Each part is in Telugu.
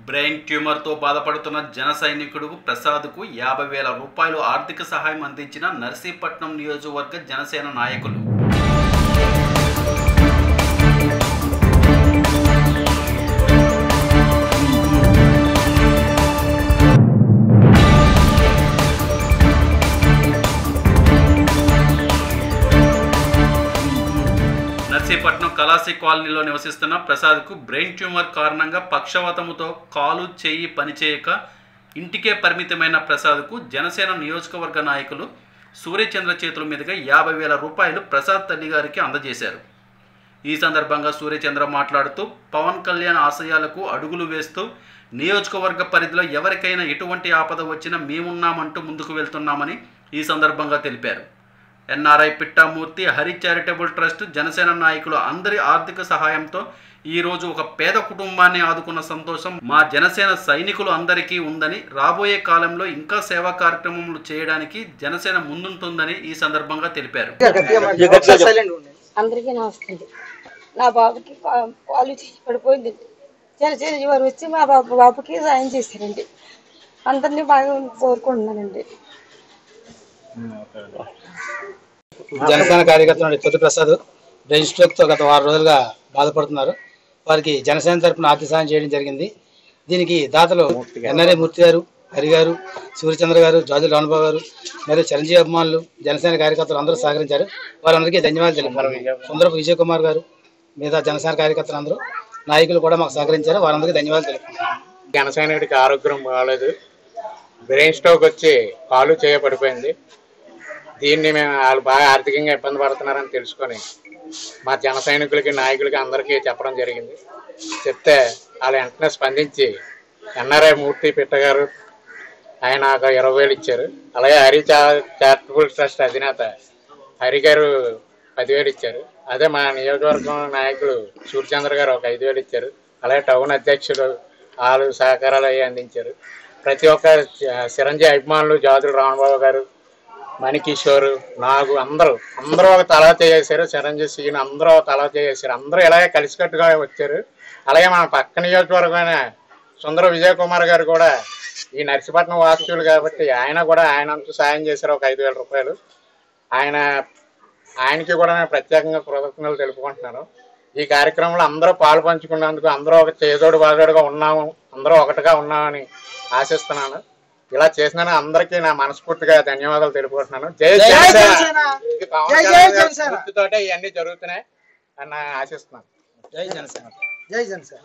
బ్రెయిన్ ట్యూమర్తో బాధపడుతున్న జన సైనికుడు ప్రసాద్కు యాభై వేల రూపాయలు ఆర్థిక సహాయం అందించిన నర్సీపట్నం నియోజకవర్గ జనసేన నాయకులు నర్సీపట్నం కలాసి కాలనీలో నివసిస్తున్న ప్రసాద్కు బ్రెయిన్ ట్యూమర్ కారణంగా పక్షవాతముతో కాలు చేయి పనిచేయక ఇంటికే పరిమితమైన ప్రసాద్కు జనసేన నియోజకవర్గ నాయకులు సూర్యచంద్ర చేతుల మీదుగా యాభై వేల రూపాయలు ప్రసాద్ తల్లి గారికి అందజేశారు ఈ సందర్భంగా సూర్యచంద్ర మాట్లాడుతూ పవన్ కళ్యాణ్ ఆశయాలకు అడుగులు వేస్తూ నియోజకవర్గ పరిధిలో ఎవరికైనా ఎటువంటి ఆపద వచ్చినా మేమున్నామంటూ ముందుకు వెళ్తున్నామని ఈ సందర్భంగా తెలిపారు NRI Pittamurthy Hari charitable trust Janasena నాయకులు అందరి ఆర్థిక సహాయంతో ఈరోజు ఒక పేద కుటుంబాన్ని ఆదుకున్న సంతోషం మా జనసేన సైనికులు అందరికీ ఉందని రాబోయే కాలంలో ఇంకా సేవా కార్యక్రమములు చేయడానికి జనసేన ముందుంటుందని ఈ సందర్భంగా తెలిపారు అందరికీ నమస్కారం నా బాబుకి పా- పాలు తీసి పడిపోయింది జనసేన వారు వచ్చి మా బాబు బాబుకి సాయం చేశారండి అందరినీ బాగా కోరుకుంటున్నానండి జనసేన కార్యకర్త తొలి ప్రసాద్ బ్రెయిన్ స్ట్రోక్ తో గత వారం రోజులుగా బాధపడుతున్నారు వారికి జనసేన తరపున ఆర్థిక సాయం చేయడం జరిగింది దీనికి దాతలు ఎన్ఆర్ఏ మూర్తి గారు హరి గారు సూర్యచంద్ర గారు జాజు రానుబాబు గారు మరియు చిరంజీవి అభిమానులు జనసేన కార్యకర్తలు అందరూ సహకరించారు వారందరికీ ధన్యవాదాలు తెలిపారు సుందరపు విజయ్ కుమార్ గారు మిగతా జనసేన కార్యకర్తలు అందరూ నాయకులు కూడా మాకు సహకరించారు వారందరికీ ధన్యవాదాలు తెలుపుతున్నారు జనసైనికుడికి ఆరోగ్యం బాగాలేదు బ్రెయిన్ స్ట్రోక్ వచ్చి కాలు చేయబడిపోయింది దీన్ని మేము వాళ్ళు బాగా ఆర్థికంగా ఇబ్బంది పడుతున్నారని తెలుసుకొని మా జన సైనికులకి నాయకులకి అందరికీ చెప్పడం జరిగింది చెప్తే వాళ్ళు వెంటనే స్పందించి ఎన్ఆర్ఐ మూర్తి పిట్టగారు ఆయన ఒక ఇరవై వేలు ఇచ్చారు అలాగే హరి చా- చారిటబుల్ ట్రస్ట్ అధినేత హరి గారు పదివేలు ఇచ్చారు అదే మా నియోజకవర్గం నాయకులు సూర్యచంద్ర గారు ఒక ఐదు వేలు ఇచ్చారు అలాగే టౌన్ అధ్యక్షులు వాళ్ళు సహకారాలు అవి అందించారు ప్రతి ఒక్క చ- చిరంజీవి అభిమానులు జాతులు రామబాబు గారు మణికిషోర్ నాగు అందరూ అందరూ ఒక తలా చేసేసారు చిరంజీవి సీన్ అందరూ ఒక తలా చేసేసారు అందరూ ఇలాగే కలిసికట్టుగా వచ్చారు అలాగే మన పక్క నియోజకవర్గమైన సుందర విజయ్ కుమార్ గారు కూడా ఈ నర్సీపట్నం వాస్తవులు కాబట్టి ఆయన కూడా ఆయన అంటూ సాయం చేశారు ఒక ఐదు వేల రూపాయలు ఆయన ఆయనకి కూడా నేను ప్రత్యేకంగా కృతజ్ఞతలు తెలుపుకుంటున్నాను ఈ కార్యక్రమంలో అందరూ పాలు పంచుకున్నందుకు అందరూ ఒక చేదోడు బాదోడుగా ఉన్నాము అందరూ ఒకటిగా ఉన్నామని ఆశిస్తున్నాను ఇలా చేసిన అందరికీ నా మనస్ఫూర్తిగా ధన్యవాదాలు తెలుపుకుంటున్నాను జై జనసేన ఇది పవన్ కళ్యాణ్ గారి స్ఫూర్తితోటే ఇవన్నీ జరుగుతున్నాయి అని నేను ఆశిస్తున్నాను జై జనసేన జై జనసేన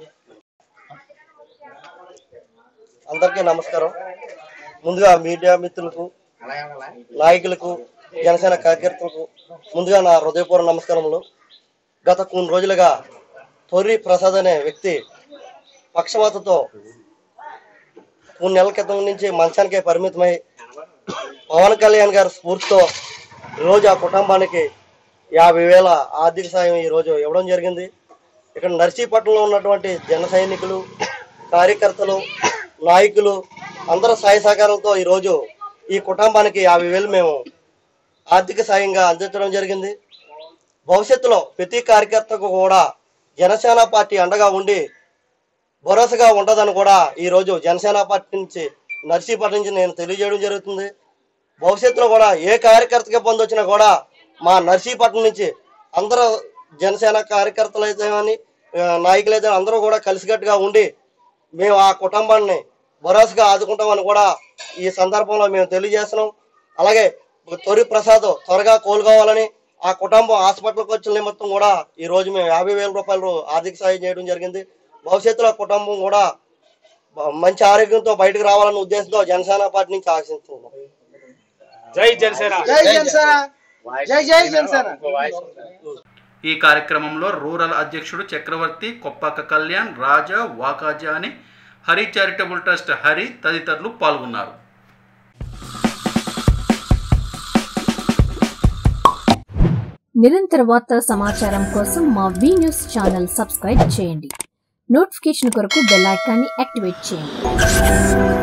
అందరికీ నమస్కారం ముందుగా మీడియా మిత్రులకు నాయకులకు జనసేన కార్యకర్తలకు ముందుగా నా హృదయపూర్వ నమస్కారములు గత కొన్ని రోజులుగా తొర్రి ప్రసాద్ అనే వ్యక్తి పక్షవాతతో కొన్ని నెలల క్రితం నుంచి మంచానికే పరిమితమై పవన్ కళ్యాణ్ గారి స్ఫూర్తితో ఈరోజు ఆ కుటుంబానికి యాభై వేల ఆర్థిక సాయం ఈరోజు ఇవ్వడం జరిగింది ఇక్కడ నర్సీపట్నంలో ఉన్నటువంటి జన సైనికులు కార్యకర్తలు నాయకులు అందరూ సహాయ సహకారాలతో ఈరోజు ఈ కుటుంబానికి యాభై వేలు మేము ఆర్థిక సాయంగా అందించడం జరిగింది భవిష్యత్తులో ప్రతి కార్యకర్తకు కూడా జనసేన పార్టీ అండగా ఉండి భరోసాగా ఉండదని కూడా ఈరోజు జనసేన పార్టీ నుంచి నర్సీపట్నం నుంచి నేను తెలియజేయడం జరుగుతుంది భవిష్యత్తులో కూడా ఏ కార్యకర్తకి ఇబ్బంది వచ్చినా కూడా మా నర్సీపట్నం నుంచి అందరూ జనసేన కార్యకర్తలు అయితే కానీ నాయకులు అయితే అందరూ కూడా కలిసికట్టుగా ఉండి మేము ఆ కుటుంబాన్ని భరోసాగా ఆదుకుంటామని కూడా ఈ సందర్భంలో మేము తెలియజేస్తున్నాం అలాగే తొరి ప్రసాద్ త్వరగా కోలుకోవాలని ఆ కుటుంబం హాస్పిటల్కి వచ్చిన నిమిత్తం కూడా ఈ రోజు మేము యాభై వేల రూపాయలు ఆర్థిక సాయం చేయడం జరిగింది భవిష్యత్తులో ఆ కుటుంబం కూడా బ- మంచి ఆరోగ్యంతో బయటకు రావాలన్న ఉద్దేశంతో జనసేన పార్టీ నుంచి ఆశిస్తున్నాం జై జనసేన జై జనసేన జై జై జనసేన ఈ కార్యక్రమంలో రూరల్ అధ్యక్షుడు చక్రవర్తి కొప్పాక కళ్యాణ్ రాజా వాకాజా అని హరి చారిటబుల్ ట్రస్ట్ హరి తదితరులు పాల్గొన్నారు నిరంతర వార్తా సమాచారం కోసం మా వి న్యూస్ ఛానల్ సబ్స్క్రైబ్ చేయండి నోటిఫికేషన్ కొరకు బెల్ ఐకాన్ని యాక్టివేట్ చేయండి